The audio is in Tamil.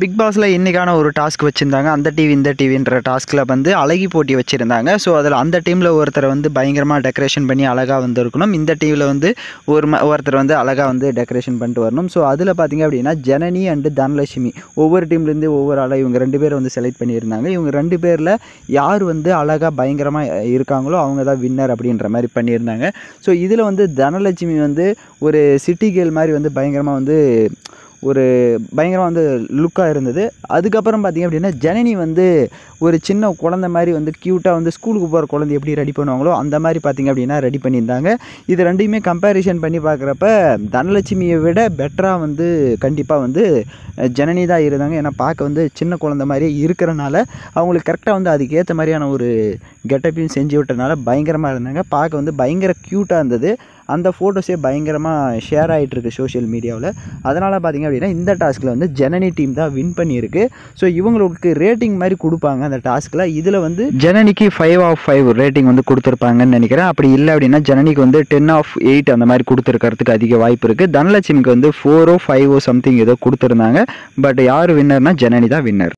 பிக் பாஸில் இன்றைக்கான ஒரு டாஸ்க் வச்சுருந்தாங்க அந்த டிவி இந்த டிவின்ற டாஸ்கில் வந்து அழகி போட்டி வச்சுருந்தாங்க ஸோ அதில் அந்த டீமில் ஒருத்தரை வந்து பயங்கரமாக டெக்கரேஷன் பண்ணி அழகாக வந்து இருக்கணும் இந்த டிவியில் வந்து ஒரு ம ஒருத்தர் வந்து அழகாக வந்து டெக்கரேஷன் பண்ணிட்டு வரணும் ஸோ அதில் பார்த்தீங்க அப்படின்னா ஜனனி அண்டு தனலட்சுமி ஒவ்வொரு டீம்லேருந்து ஒவ்வொரு ஆளாக இவங்க ரெண்டு பேரும் வந்து செலக்ட் பண்ணியிருந்தாங்க இவங்க ரெண்டு பேரில் யார் வந்து அழகாக பயங்கரமாக இருக்காங்களோ அவங்க தான் வின்னர் அப்படின்ற மாதிரி பண்ணியிருந்தாங்க ஸோ இதில் வந்து தனலட்சுமி வந்து ஒரு சிட்டி கேர்ள் மாதிரி வந்து பயங்கரமாக வந்து ஒரு பயங்கரமாக வந்து லுக்காக இருந்தது அதுக்கப்புறம் பார்த்தீங்க அப்படின்னா ஜனனி வந்து ஒரு சின்ன குழந்த மாதிரி வந்து க்யூட்டாக வந்து ஸ்கூலுக்கு போகிற குழந்தை எப்படி ரெடி பண்ணுவாங்களோ அந்த மாதிரி பார்த்தீங்க அப்படின்னா ரெடி பண்ணியிருந்தாங்க இது ரெண்டையுமே கம்பேரிஷன் பண்ணி பார்க்குறப்ப தனலட்சுமியை விட பெட்டராக வந்து கண்டிப்பாக வந்து அஹ், ஜனனி தான் இருந்தாங்க ஏன்னா பார்க்க வந்து சின்ன குழந்த மாதிரியே இருக்கிறனால அவங்களுக்கு கரெக்டாக வந்து அதுக்கேற்ற மாதிரியான ஒரு கெட்டப்பையும் செஞ்சு விட்டனால பயங்கரமாக இருந்தாங்க பார்க்க வந்து பயங்கர க்யூட்டாக இருந்தது அந்த ஃபோட்டோஸே பயங்கரமாக ஷேர் ஆகிட்டு இருக்கு சோஷியல் மீடியாவில் அதனால் பார்த்தீங்க அப்படின்னா இந்த டாஸ்கில் வந்து ஜனனி டீம் தான் வின் பண்ணியிருக்கு ஸோ இவங்களுக்கு ரேட்டிங் மாதிரி கொடுப்பாங்க அந்த டாஸ்கில் இதில் வந்து ஜனனிக்கு ஃபைவ் ஆஃப் ஃபைவ் ரேட்டிங் வந்து கொடுத்துருப்பாங்கன்னு நினைக்கிறேன் அப்படி இல்லை அப்படின்னா ஜனனிக்கு வந்து டென் ஆஃப் எயிட் அந்த மாதிரி கொடுத்துருக்கிறதுக்கு அதிக வாய்ப்பு இருக்குது தனலட்சுமிக்கு வந்து ஃபோரோ ஃபைவோ சம்திங் ஏதோ கொடுத்துருந்தாங்க பட் யார் வின்னர்னா ஜனனி தான் வின்னர்